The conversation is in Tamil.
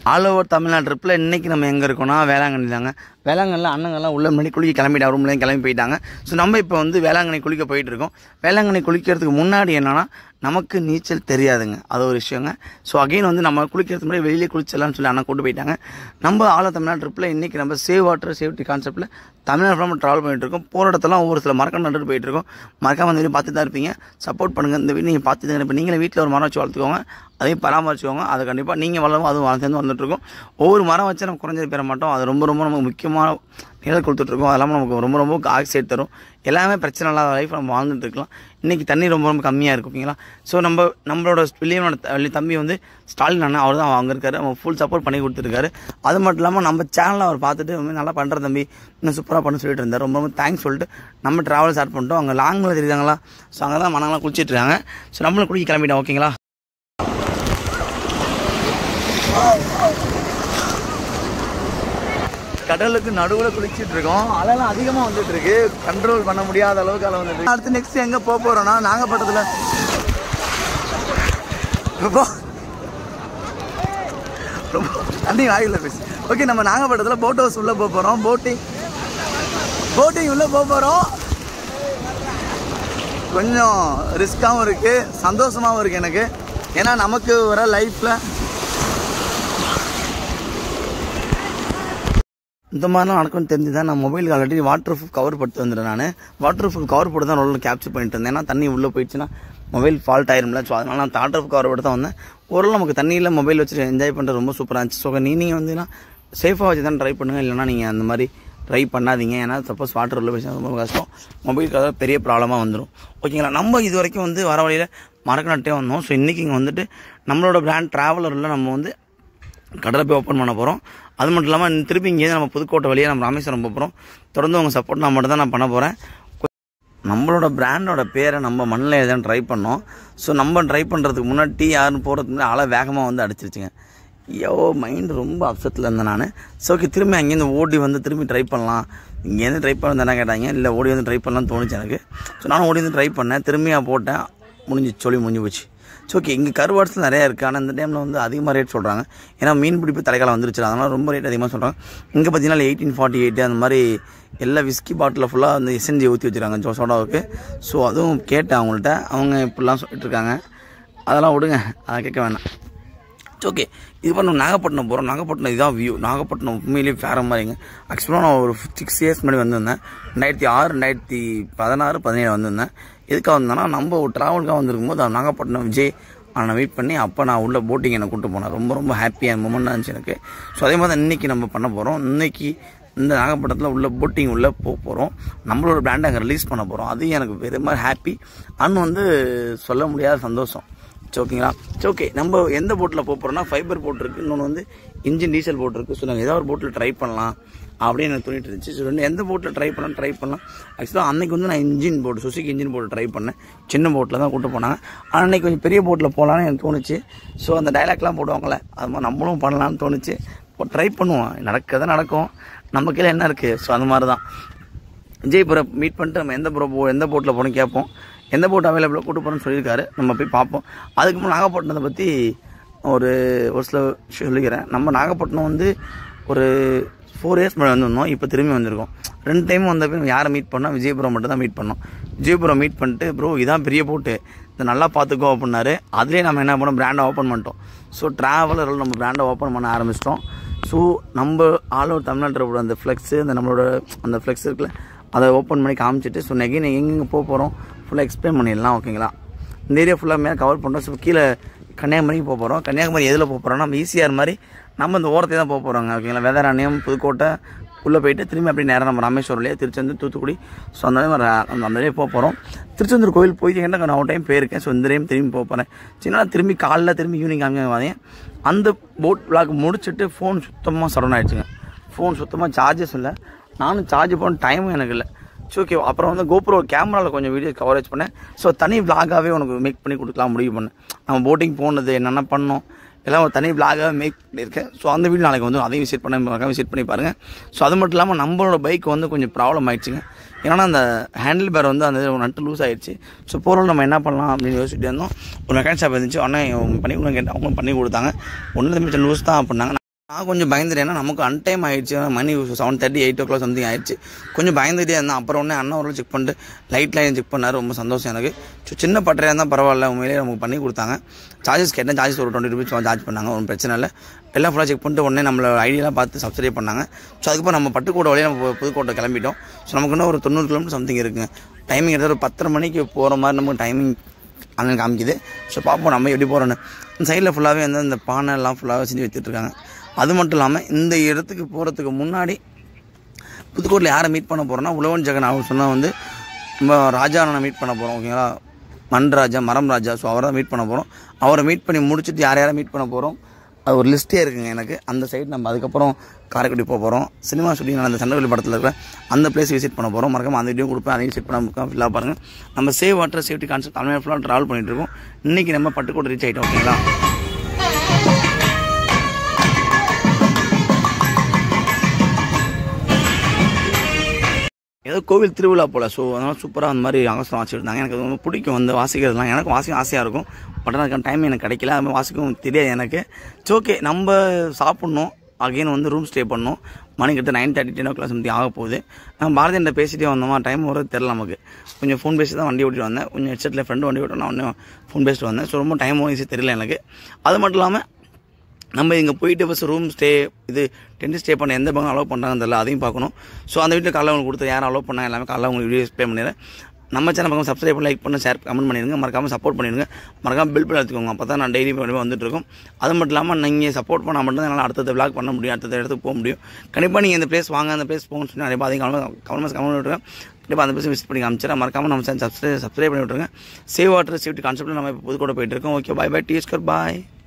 ஆல் ஓவர் தமிழ்நாடு ட்ரிப்பில் இன்றைக்கி நம்ம எங்கே இருக்கோம்னா வேளாங்கண்ணி தாங்க வேளாங்கண்ணில் அண்ணங்கள்லாம் உள்ள மணி குளிக்க கிளம்பிட்டாங்க ரூம்லேயும் கிளம்பி போயிட்டாங்க ஸோ நம்ம இப்போ வந்து வேளாங்கண்ணி குளிக்க போயிட்டு இருக்கோம் வேளாங்கண்ணி குளிக்கிறதுக்கு முன்னாடி என்னன்னா நமக்கு நீச்சல் தெரியாதுங்க அது ஒரு விஷயங்க ஸோ அகைன் வந்து நம்ம குளிக்கிறதுக்கு முன்னாடி வெளியிலே குளிச்சிடலாம்னு சொல்லி அண்ணா கூட்டு போயிட்டாங்க நம்ம ஆல் ஓவர் தமிழ்நாடு ட்ரிப்பில் இன்றைக்கி நம்ம சேவ் வாட்டர் சேஃப்டி கான்செப்ட்டில் தமிழ்நாடு ஃபுல்லாக ட்ராவல் பண்ணிட்டு இருக்கோம் போகிற இடத்துலாம் ஒவ்வொரு சில மரக்கம் நட்டுட்டு போயிட்டு இருக்கோம் மறக்காம இந்த வீடியோ பார்த்து தான் இருப்பீங்க சப்போர்ட் பண்ணுங்கள் இந்த வீடியோ நீங்கள் பார்த்து இப்போ நீங்களே வீட்டில் ஒரு மரம் வச்சு வளர்த்துக்கோங்க அதையும் பராமரிச்சுக்கோங்க அதை கண்டிப்பாக நீங்கள் வளரும் அதுவும் வளர்ந்து வந்துட்டு இருக்கும் ஒவ்வொரு மரம் வச்சு நம்ம குறைஞ்சது பெற மாட்டோம் அது ரொம்ப ரொம்ப நமக்கு முக்கியமான நிழல் கொடுத்துட்ருக்கோம் அது இல்லாமல் நமக்கு ரொம்ப ரொம்ப ஆக்சைடு தரும் எல்லாமே பிரச்சனை இல்லாத லைஃப் நம்ம வாழ்ந்துட்டு இருக்கலாம் இன்றைக்கி தண்ணி ரொம்ப ரொம்ப கம்மியாக இருக்கும் ஓகேங்களா ஸோ நம்ம நம்மளோட வில்லியனோட த- வள்ளி தம்பி வந்து ஸ்டாலின் அண்ணன் அவர் தான் அங்கே இருக்காரு அவங்க ஃபுல் சப்போர்ட் பண்ணி கொடுத்துருக்காரு அது மட்டும் இல்லாமல் நம்ம சேனலை அவர் பார்த்துட்டு "உண்மையா நல்லா பண்ணுற தம்பி இன்னும் சூப்பராக பண்ண சொல்லிட்டு இருந்தார் ரொம்ப ரொம்ப தேங்க்ஸ் சொல்லிட்டு நம்ம ட்ராவல் ஸ்டார்ட் பண்ணிட்டோம் அங்கே லாங்கில் தெரியுதாங்களா ஸோ அங்கே தான் மனங்களாம் குளிச்சிட்டு இருக்காங்க ஸோ நம்மளும் குளிக்க கிளம்பிட்டோம் ஓகேங்களா கடலுக்கு நடுவில் குளிச்சிட்டு இருக்கோம் அலைலாம் அதிகமாக வந்துட்டு இருக்கு கண்ட்ரோல் பண்ண முடியாத அளவுக்கு அலை வந்துட்டு இருக்கு. அடுத்து நெக்ஸ்ட் எங்கே போக போகிறோம்னா நாகப்பட்டினத்தில் ரொம்ப ரொம்ப தண்ணி வாயில் பேசு ஓகே நம்ம நாகப்பட்டினத்தில் போட் ஹவுஸ் உள்ளே போக போகிறோம் போட்டிங் போட்டிங் உள்ளே போக போகிறோம் கொஞ்சம் ரிஸ்க்காகவும் இருக்குது சந்தோஷமாகவும் இருக்குது எனக்கு ஏன்னா நமக்கு வர லைஃப்பில் இந்த மாதிரிலாம் நடக்கும்னு தெரிஞ்சு தான் நான் மொபைலுக்கு ஆல்ரெடி வாட்டர் ப்ரூஃப் கவர் போட்டு வந்துடுறேன் நான் வாட்டர் ப்ரூஃப் கவர் போட்டு தான் ரோலில் கேப்சர் பண்ணிட்டு இருந்தேன் ஏன்னா தண்ணி உள்ளே போயிடுச்சுன்னா மொபைல் ஃபால்ட் ஆயிரும்ல ஸோ அதனால நான் வாட்டர் ப்ரூஃப் கவர் போட்டு தான் வந்தேன் ஓரளவு நமக்கு தண்ணியில் மொபைல் வச்சுட்டு என்ஜாய் பண்ணுறது ரொம்ப சூப்பராக இருந்துச்சு ஸோ நீ நீங்கள் வந்து சேஃபாக வச்சு தான் ட்ரை பண்ணுங்கள் இல்லைனா நீங்கள் அந்த மாதிரி ட்ரை பண்ணாதீங்க ஏன்னா சப்போஸ் வாட்டர் உள்ள போயிடுச்சுன்னா ரொம்ப கஷ்டம் மொபைலுக்கு அதாவது பெரிய ப்ராப்ளமாக வந்துடும் ஓகேங்களா நம்ம இது வரைக்கும் வந்து வர வழியில் மரக்கணட்டே வந்தோம் ஸோ இன்றைக்கி இங்கே வந்துட்டு நம்மளோட பிராண்ட் ட்ராவலரில் நம்ம வந்து கடலை போய் ஓப்பன் பண்ண போகிறோம் அது மட்டும் இல்லாமல் திருப்பி இங்கேருந்து நம்ம புதுக்கோட்டை வழியாக நம்ம ராமேஸ்வரம் போக போகிறோம் தொடர்ந்து உங்கள் சப்போர்ட் நான் மட்டும் தான் நான் பண்ண போகிறேன் நம்மளோட பிராண்டோட பேரை நம்ம மண்ணில் எதாவது ட்ரை பண்ணோம் ஸோ நம்ம ட்ரை பண்ணுறதுக்கு முன்னாடி டீ யாருன்னு போகிறதுக்கு முன்னாடி அலை வேகமாக வந்து அடிச்சிருச்சுங்க ஐயோ மைண்ட் ரொம்ப அப்செட்டில் இருந்தேன் நான் ஸோ ஓகே திரும்பி அங்கேருந்து ஓடி வந்து திரும்பி ட்ரை பண்ணலாம் இங்கேருந்து ட்ரை பண்ண தானே கேட்டாங்க இல்லை ஓடி வந்து ட்ரை பண்ணலாம்னு தோணுச்சு எனக்கு ஸோ நானும் ஓடி வந்து ட்ரை பண்ணேன் திரும்பியாக போட்டேன் முடிஞ்சு சொல்லி முடிஞ்சு போச்சு ஸோ ஓகே இங்கே கருவாட்ஸ் நிறையா இருக்குது ஆனால் இந்த டைமில் வந்து அதிகமாக ரேட் சொல்கிறாங்க ஏன்னா மீன் பிடிப்பு தலைக்காலம் வந்துருச்சு அதனால் ரொம்ப ரேட் அதிகமாக சொல்கிறாங்க இங்கே பார்த்தீங்கன்னா எயிட்டீன் ஃபார்ட்டி எயிட் அந்த மாதிரி எல்லா விஸ்கி பாட்டில் ஃபுல்லாக வந்து எஸ்என்ஜி ஊற்றி வச்சுருக்காங்க ஜோ சோடாவுக்கு ஸோ அதுவும் கேட்டேன் அவங்கள்ட்ட அவங்க இப்படிலாம் சொல்லிட்டு இருக்காங்க அதெல்லாம் விடுங்க அதை கேட்க வேணாம் ஓகே இது பண்ண நாகப்பட்டினம் போகிறோம் நாகப்பட்டினம் இதான் வியூ நாகப்பட்டினம் உண்மையிலேயே வேறு மாதிரிங்க ஆக்சுவலாக நான் ஒரு சிக்ஸ் இயர்ஸ் முன்னாடி வந்திருந்தேன் ரெண்டாயிரத்தி ஆறு ரெண்டாயிரத்தி பதினாறு பதினேழு வந்திருந்தேன் எதுக்காக வந்தேன்னா நம்ம ஒரு ட்ராவலுக்காக வந்திருக்கும் போது நாகப்பட்டினம் விஜய் அவனை வெயிட் பண்ணி அப்போ நான் உள்ள போட்டிங் என்னை கூட்டு போனேன் ரொம்ப ரொம்ப ஹாப்பியான மூமெண்ட்டாக இருந்துச்சு எனக்கு ஸோ அதே மாதிரி தான் இன்றைக்கி நம்ம பண்ண போகிறோம் இன்னைக்கு இந்த நாகப்பட்டினத்தில் உள்ள போட்டிங் உள்ள போக போகிறோம் நம்மளோட பிராண்டை அங்கே ரிலீஸ் பண்ண போகிறோம் அது எனக்கு வேறு மாதிரி ஹாப்பி அண்ட் வந்து சொல்ல முடியாத சந்தோஷம் சரி ஓகேங்களா சரி ஓகே நம்ம எந்த போட்டில் போக போகிறோம்னா ஃபைபர் போட் இருக்குது இன்னொன்று வந்து இன்ஜின் டீசல் போட் இருக்குது ஸோ நாங்கள் ஏதாவது ஒரு போட்டில் ட்ரை பண்ணலாம் அப்படின்னு எனக்கு தோணிட்டு இருந்துச்சு ஸோ ரெண்டு எந்த போட்டில் ட்ரை பண்ணலாம் ட்ரை பண்ணலாம் ஆக்சுவலாக அன்னைக்கு வந்து நான் இன்ஜின் போட்டு சுசுக்கு இன்ஜின் போட்டு ட்ரை பண்ணேன் சின்ன போட்டில் தான் கூட்டு போனாங்க ஆனால் அன்னைக்கு கொஞ்சம் பெரிய போட்டில் போகலான்னு எனக்கு தோணுச்சு ஸோ அந்த டைலாக்லாம் போடுவாங்கள்ல அது மாதிரி நம்மளும் பண்ணலாம்னு தோணுச்சு இப்போ ட்ரை பண்ணுவோம் நடக்கதான் நடக்கும் நம்ம கீழே என்ன இருக்குது ஸோ அந்த மாதிரி தான் விஜய் ப்ரோ மீட் பண்ணிட்டு நம்ம எந்த ப்ரோ போ எந்த போட்டில் போகணும் கேட்போம் எந்த போட் அவைலபிளாக கூட்டு போகிறோம்னு சொல்லியிருக்காரு நம்ம போய் பார்ப்போம் அதுக்கு முன்னாடி நாகப்பட்டினத்தை பற்றி ஒரு ஒரு சில விஷயம் சொல்லிக்கிறேன் நம்ம நாகப்பட்டினம் வந்து ஒரு ஃபோர் இயர்ஸ் முன்னாடி வந்திருந்தோம் இப்போ திரும்பி வந்திருக்கோம் ரெண்டு டைம் வந்தப்போ நம்ம யாரை மீட் பண்ணோம் விஜயபுரம் மட்டும் தான் மீட் பண்ணோம் விஜயபுரம் மீட் பண்ணிட்டு ப்ரோ இதான் பெரிய போட்டு இதை நல்லா பார்த்துக்கோ அப்படின்னாரு அதுலேயே நம்ம என்ன பண்ணோம் பிராண்டை ஓப்பன் பண்ணிட்டோம் ஸோ ட்ராவலரில் நம்ம பிராண்டை ஓப்பன் பண்ண ஆரம்பிச்சிட்டோம் ஸோ நம்ம ஆல் ஓவர் தமிழ்நாட்டில் அந்த ஃப்ளெக்ஸு அந்த நம்மளோட அந்த ஃப்ளெக்ஸ் இருக்குல்ல அதை ஓப்பன் பண்ணி காமிச்சிட்டு ஸோ நெகின் எங்கெங்கே போக போகிறோம் ஃபுல்லாக எக்ஸ்பிளைன் பண்ணிடலாம் ஓகேங்களா இந்த ஏரியா ஃபுல்லாக மேலே கவர் பண்ணுறோம் ஸோ கீழே கன்னியாகுமரிக்கு போக போகிறோம் கன்னியாகுமரி எதில் போக போகிறோம் நம்ம ஈஸியாக மாதிரி நம்ம இந்த ஓரத்தை தான் போக போகிறோங்க ஓகேங்களா வேதாரண்யம் புதுக்கோட்டை உள்ளே போயிட்டு திரும்பி அப்படியே நேரம் நம்ம ராமேஸ்வரம் வழியா திருச்செந்தூர் தூத்துக்குடி ஸோ அந்த மாதிரி ர- அந்த அந்த வழியாக போக போகிறோம் திருச்செந்தூர் கோயில் போயிட்டீங்கன்னா நான் ஒரு டைம் போயிருக்கேன் ஸோ இந்த டைம் திரும்பி போக போகிறேன் சின்ன திரும்பி காலைல திரும்பி ஈவினிங் காமிக்க வந்தேன் அந்த போட் விளாக் முடிச்சுட்டு ஃபோன் சுத்தமாக சடவுன் ஆயிடுச்சுங்க ஃபோன் சுத்தமாக சார்ஜஸ் இல்லை நானும் சார்ஜ் பண்ண டைமும் எனக்கு இல்லை ஸோ ஓகே அப்புறம் வந்து கோப்ரோ கேமராவில் கொஞ்சம் வீடியோ கவரேஜ் பண்ணேன் ஸோ தனி vlog-ஆவே உனக்கு மேக் பண்ணி கொடுக்கலாம் முடிவு பண்ணேன் நம்ம போட்டிங் போனது என்னென்ன பண்ணோம் எல்லாம் ஒரு தனி vlog-ஆவே மேக் பண்ணியிருக்கேன் ஸோ அந்த வீடியோ நாளைக்கு வந்து அதையும் விசிட் பண்ண விசிட் பண்ணி பாருங்கள் ஸோ அது மட்டும் இல்லாமல் நம்மளோட பைக் வந்து கொஞ்சம் ப்ராப்ளம் ஆயிடுச்சுங்க ஏன்னா அந்த ஹேண்டில் பேர் வந்து அந்த நட்டு லூஸ் ஆயிடுச்சு ஸோ போகிறோம் நம்ம என்ன பண்ணலாம் அப்படின்னு யோசிச்சுட்டு இருந்தோம் ஒரு மெக்கானிக் ஷாப் இருந்துச்சு உடனே பண்ணி கொடுங்க கேட்டேன் அவங்களும் பண்ணி கொடுத்தாங்க ஒன்று மிச்சம் லூஸ் தான் அப்படின்னாங்க நான் கொஞ்சம் பயந்துட்டேன் ஏன்னா நமக்கு அன்டைம் ஆயிடுச்சு மணி seven thirty eight o'clock something ஆயிடுச்சு கொஞ்சம் பயந்துட்டே இருந்தேன் அப்புறம் உடனே அண்ணன் ஒரு செக் பண்ணிட்டு லைட் லைன் செக் பண்ணார் ரொம்ப சந்தோஷம் எனக்கு ஸோ சின்ன பட்டறையாக இருந்தால் பரவாயில்ல உண்மையிலேயே நமக்கு பண்ணி கொடுத்தாங்க சார்ஜஸ் கேட்டேன் சார்ஜஸ் ஒரு டுவெண்ட்டி ருபீஸ் சார்ஜ் பண்ணாங்க ஒன்றும் பிரச்சனை இல்லை எல்லாம் ஃபுல்லாக செக் பண்ணிட்டு உடனே நம்மளோட ஐடியெல்லாம் பார்த்து சப்ஸ்கிரைப் பண்ணாங்க ஸோ அதுக்கப்புறம் நம்ம பட்டுக்கோட்டை வழியாக நம்ம புதுக்கோட்டை கிளம்பிட்டோம் ஸோ நமக்கு இன்னும் ஒரு தொண்ணூறு கிலோமீட்டர் சம்திங் இருக்குங்க டைமிங் எடுத்து ஒரு பத்தரை மணிக்கு போகிற மாதிரி நமக்கு டைமிங் அங்கே காமிக்குது ஸோ பார்ப்போம் நம்ம எப்படி போகிறோன்னு இந்த சைடில் ஃபுல்லாகவே வந்து இந்த பானை எல்லாம் ஃபுல்லாகவே செஞ்சு வச்சுட்ருக்காங்க அது மட்டும் இல்லாமல் இந்த இடத்துக்கு போகிறதுக்கு முன்னாடி புதுக்கோட்டில் யாரை மீட் பண்ண போகிறோன்னா உழவன் ஜெகன் அவர் சொன்னால் வந்து நம்ம ராஜா நான் மீட் பண்ண போகிறோம் ஓகேங்களா மண் ராஜா மரம் ராஜா ஸோ அவரை தான் மீட் பண்ண போகிறோம் அவரை மீட் பண்ணி முடிச்சுட்டு யார் யாரை மீட் பண்ண போகிறோம் அது ஒரு லிஸ்ட்டே இருக்குங்க எனக்கு அந்த சைடு நம்ம அதுக்கப்புறம் காரைக்குடி போக போகிறோம் சினிமா ஷூட்டிங் நடந்த சண்டவெளி படத்தில் இருக்கிற அந்த பிளேஸ் விசிட் பண்ண போகிறோம் மறக்காம அந்த வீடியோ கொடுப்பேன் அதையும் விசிட் பண்ண ஃபுல்லாக பாருங்கள் நம்ம save water safety concept Tamil ஃபுல்லாக ட்ராவல் பண்ணிட்டு இருக்கோம் இன்றைக்கி நம்ம பட்டுக்கோட்டை ரீச் ஆகிட்டோம் ஓகேங்களா ஏதோ கோவில் திருவிழா போல் ஸோ அதனால் சூப்பராக அந்த மாதிரி அகஸ்தம் வச்சுருந்தாங்க எனக்கு அது ரொம்ப பிடிக்கும் வந்து வாசிக்கிறதுலாம் எனக்கு வாசிக்க ஆசையாக இருக்கும் பட் அதுக்கான டைம் எனக்கு கிடைக்கல அது மாதிரி வாசிக்கவும் தெரியாது எனக்கு ஸோ ஓகே நம்ம சாப்பிட்ணும் அகைன் வந்து ரூம் ஸ்டே பண்ணோம் மணி கிட்ட nine thirty ten o'clock something ஆக போகுது நம்ம பாரதியன்ட்ட பேசிட்டே வந்தோமா டைம் வரது தெரில நமக்கு கொஞ்சம் ஃபோன் பேசி தான் வண்டி ஓட்டிட்டு வந்தேன் கொஞ்சம் ஹெட்செட்டில் ஃப்ரெண்டு வண்டி ஓட்டும் நான் ஒன்றும் ஃபோன் பேசிட்டு வந்தேன் ஸோ ரொம்ப டைம் ஈஸி தெரியல எனக்கு அது மட்டும் இல்லாமல் நம்ம இங்கே போயிட்டு ஃபஸ்ட் ரூம் ஸ்டே இது டென்ட் ஸ்டே பண்ண எந்த பக்கம் அலோவ் பண்ணுறாங்கன்னு தெரியல அதையும் பார்க்கணும் ஸோ அந்த வீட்டில் காலைல உங்களுக்கு கொடுத்து யாரும் அலோவ் பண்ணாங்க எல்லாமே காலைல உங்களுக்கு வீடியோ எக்ஸ்பிளைன் பண்ணிடுறேன் நம்ம சேனல் பக்கம் சப்ஸ்கிரைப் பண்ணி லைக் பண்ணி ஷேர் கமெண்ட் பண்ணிடுங்க மறக்காமல் சப்போர்ட் பண்ணிடுங்க மறக்காமல் பில் பண்ணி எடுத்துக்கோங்க அப்போ தான் நான் டெய்லி பண்ணி வந்துட்டு இருக்கோம் அது மட்டும் இல்லாமல் நீங்கள் சப்போர்ட் பண்ணால் மட்டும் தான் என்னால் அடுத்தது விளாக் பண்ண முடியும் அடுத்த இடத்துக்கு போக முடியும் கண்டிப்பாக நீங்கள் இந்த பிளேஸ் வாங்க அந்த பிளேஸ் போகணும்னு சொல்லி நிறைய அதிகம் கவனம் கவனமாக கவனம் விட்டுருங்க கண்டிப்பாக அந்த பிளேஸ் விசிட் பண்ணி காமிச்சிடறேன் மறக்காமல் நம்ம சேனல் சப்ஸ்கிரைப் சப்ஸ்கிரைப் பண்ணி விட்டுருங்க சேவ் வாட்டர் சேஃப்டி கான்செப்ட்டில் நம்ம இப்போ புதுக்கோட்டை போயிட்டு இருக்கோம் ஓகே பை பை டீஸ்கர் பாய்